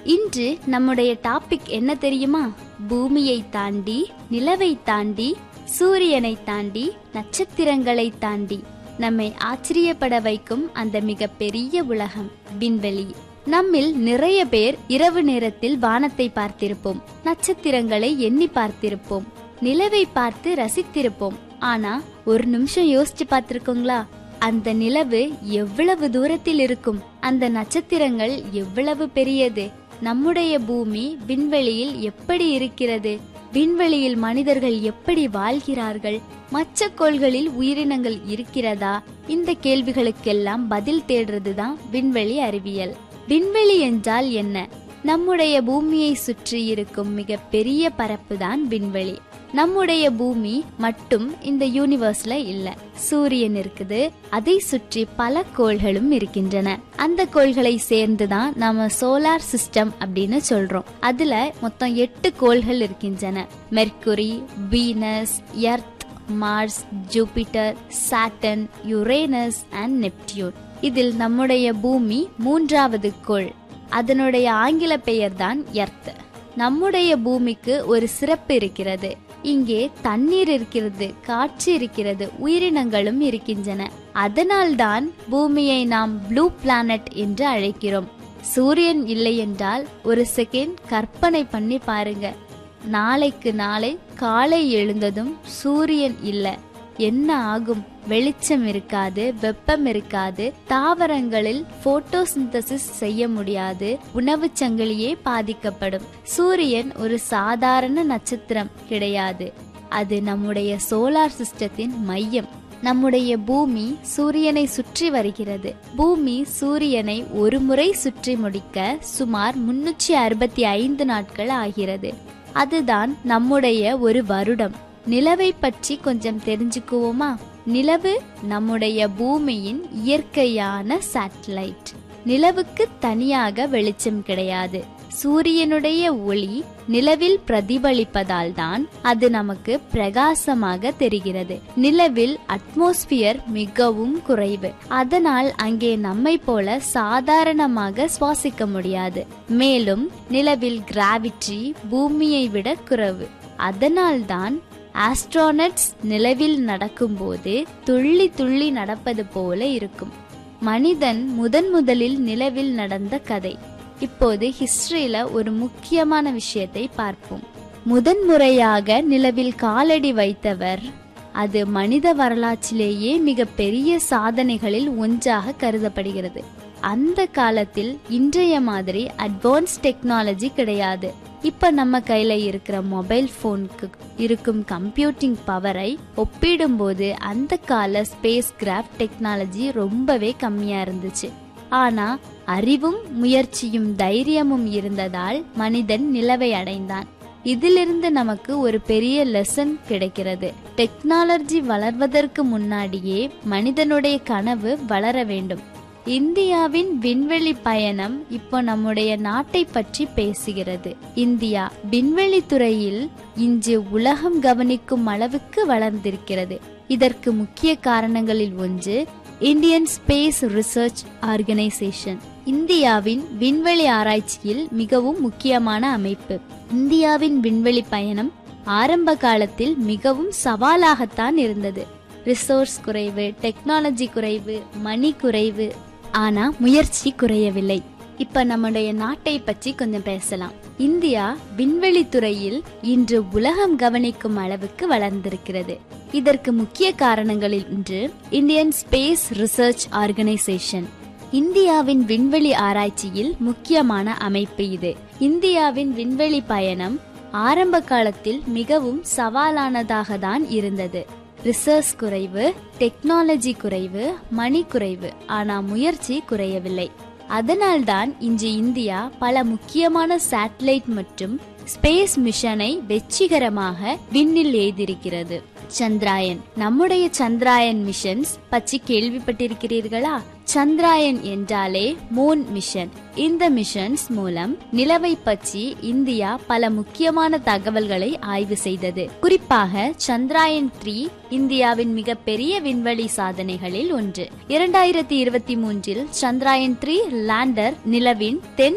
இன்று நம்முடைய டாபிக் என்ன தெரியுமா பூமியை தாண்டி நிலவை தாண்டி சூரியனை தாண்டி நட்சத்திரங்களை தாண்டி நம்மை ஆச்சரியப்பட வைக்கும் அந்த மிக பெரிய உலகம் விண்வெளி நம்மில் நிறைய பேர் இரவு நேரத்தில் வானத்தை பார்த்திருப்போம் நட்சத்திரங்களை எண்ணி பார்த்திருப்போம் நிலவை பார்த்து ரசித்திருப்போம் ஆனா ஒரு நிமிஷம் யோசிச்சு பார்த்திருக்கோங்களா அந்த நிலவு எவ்வளவு தூரத்தில் இருக்கும் அந்த நட்சத்திரங்கள் எவ்வளவு பெரியது நம்முடைய பூமி விண்வெளியில் எப்படி இருக்கிறது விண்வெளியில் மனிதர்கள் எப்படி வாழ்கிறார்கள் மற்ற கோள்களில் உயிரினங்கள் இருக்கிறதா இந்த கேள்விகளுக்கெல்லாம் பதில் தேடுறதுதான் விண்வெளி அறிவியல் விண்வெளி என்றால் என்ன நம்முடைய பூமியை சுற்றி இருக்கும் மிக பெரிய பரப்பு தான் விண்வெளி நம்முடைய பூமி மட்டும் இந்த யூனிவர்ஸ்ல இல்ல சூரியன் இருக்குது அதை சுற்றி பல கோள்களும் இருக்கின்றன அந்த கோள்களை சேர்ந்துதான் நம்ம சோலார் சிஸ்டம் அப்படின்னு சொல்றோம் அதுல மொத்தம் எட்டு கோள்கள் இருக்கின்றன Mercury Venus Earth Mars Jupiter Saturn Uranus and Neptune இதில் நம்முடைய பூமி மூன்றாவது கோள் அதனுடைய ஆங்கில பெயர்தான் எர்த் நம்முடைய பூமிக்கு ஒரு சிறப்பு இருக்கிறது இங்கே தண்ணீர் இருக்கிறது காற்று இருக்கிறது உயிரினங்களும் இருக்கின்றன அதனால்தான் பூமியை நாம் ப்ளூ பிளானட் என்று அழைக்கிறோம் சூரியன் இல்லை என்றால் ஒரு செகண்ட் கற்பனை பண்ணி பாருங்க நாளைக்கு நாளை காலை எழுந்ததும் சூரியன் இல்லை என்ன ஆகும் வெளிச்சம் இருக்காது வெப்பம் இருக்காது தாவரங்களில் போட்டோசிந்தசிஸ் செய்ய முடியாது உணவு சங்கிலியே பாதிக்கப்படும் சூரியன் ஒரு சாதாரண நட்சத்திரம் கிடையாது அது நம்முடைய சோலார் சிஸ்டத்தின் மையம் நம்முடைய பூமி சூரியனை சுற்றி வருகிறது பூமி சூரியனை ஒரு முறை சுற்றி முடிக்க சுமார் முன்னூற்றி அறுபத்தி ஐந்து நாட்கள் ஆகிறது அதுதான் நம்முடைய ஒரு வருடம் நிலவை பற்றி கொஞ்சம் தெரிஞ்சுக்குவோமா நிலவு நம்முடைய பூமியின் இயற்கையான சேட்டலைட் நிலவுக்கு தனியாக வெளிச்சம் கிடையாது சூரியனுடைய ஒளி நிலவில் பிரதிபலிப்பதால் தான் அது நமக்கு பிரகாசமாக தெரிகிறது நிலவில் அட்மாஸ்பியர் மிகவும் குறைவு அதனால் அங்கே நம்மை போல சாதாரணமாக சுவாசிக்க முடியாது மேலும் நிலவில் கிராவிட்டி பூமியை விட குறைவு அதனால்தான் ஆஸ்ட்ரோனட்ஸ் நிலவில் நடக்கும்போது துள்ளி துள்ளி நடப்பது போல இருக்கும் மனிதன் முதன் முதலில் நிலவில் நடந்த கதை இப்போது ஹிஸ்டரியில ஒரு முக்கியமான விஷயத்தை பார்ப்போம் முதன் முறையாக நிலவில் காலடி வைத்தவர் அது மனித வரலாற்றிலேயே மிக பெரிய சாதனைகளில் ஒன்றாக கருதப்படுகிறது அந்த காலத்தில் இன்றைய மாதிரி அட்வான்ஸ் டெக்னாலஜி கிடையாது இப்ப நம்ம கையில இருக்கிற மொபைல் போனுக்கு இருக்கும் கம்ப்யூட்டிங் பவரை ஒப்பிடும்போது அந்த கால ஸ்பேஸ் கிராஃப்ட் டெக்னாலஜி ரொம்பவே கம்மியா இருந்துச்சு ஆனா அறிவும் முயற்சியும் தைரியமும் இருந்ததால் மனிதன் நிலவை அடைந்தான் இதிலிருந்து நமக்கு ஒரு பெரிய லெசன் கிடைக்கிறது டெக்னாலஜி வளர்வதற்கு முன்னாடியே மனிதனுடைய கனவு வளர வேண்டும் இந்தியாவின் விண்வெளி பயணம் இப்போ நம்முடைய நாட்டை பற்றி பேசுகிறது இந்தியா விண்வெளி துறையில் இன்று உலகம் கவனிக்கும் அளவுக்கு வளர்ந்திருக்கிறது இதற்கு முக்கிய காரணங்களில் ஒன்று இந்தியன் ஸ்பேஸ் ரிசர்ச் ஆர்கனைசேஷன் இந்தியாவின் விண்வெளி ஆராய்ச்சியில் மிகவும் முக்கியமான அமைப்பு இந்தியாவின் விண்வெளி பயணம் ஆரம்ப காலத்தில் மிகவும் சவாலாகத்தான் இருந்தது ரிசோர்ஸ் குறைவு டெக்னாலஜி குறைவு மணி குறைவு ஆனா முயற்சி குறையவில்லை இப்ப நம்முடைய நாட்டை பற்றி கொஞ்சம் பேசலாம் இந்தியா விண்வெளி துறையில் இன்று உலகம் கவனிக்கும் அளவுக்கு வளர்ந்திருக்கிறது இதற்கு முக்கிய காரணங்களில் ஒன்று இந்தியன் ஸ்பேஸ் ரிசர்ச் ஆர்கனைசேஷன் இந்தியாவின் விண்வெளி ஆராய்ச்சியில் முக்கியமான அமைப்பு இது இந்தியாவின் விண்வெளி பயணம் ஆரம்ப காலத்தில் மிகவும் சவாலானதாக தான் இருந்தது ரிசர்ச் குறைவு டெக்னாலஜி குறைவு மணி குறைவு ஆனா முயற்சி குறையவில்லை அதனால்தான் இன்று இந்தியா பல முக்கியமான சேட்டலைட் மற்றும் ஸ்பேஸ் மிஷனை வெற்றிகரமாக விண்ணில் எய்திருக்கிறது சந்திராயன் நம்முடைய சந்திராயன் மிஷன்ஸ் பற்றி கேள்விப்பட்டிருக்கிறீர்களா சந்திராயன் என்றாலே மூன் மிஷன் இந்த மிஷன்ஸ் மூலம் நிலவை பற்றி இந்தியா பல முக்கியமான தகவல்களை ஆய்வு செய்தது குறிப்பாக சந்திராயன் த்ரீ இந்தியாவின் மிகப்பெரிய விண்வெளி சாதனைகளில் ஒன்று இரண்டாயிரத்தி இருபத்தி மூன்றில் சந்திராயன் த்ரீ லேண்டர் நிலவின் தென்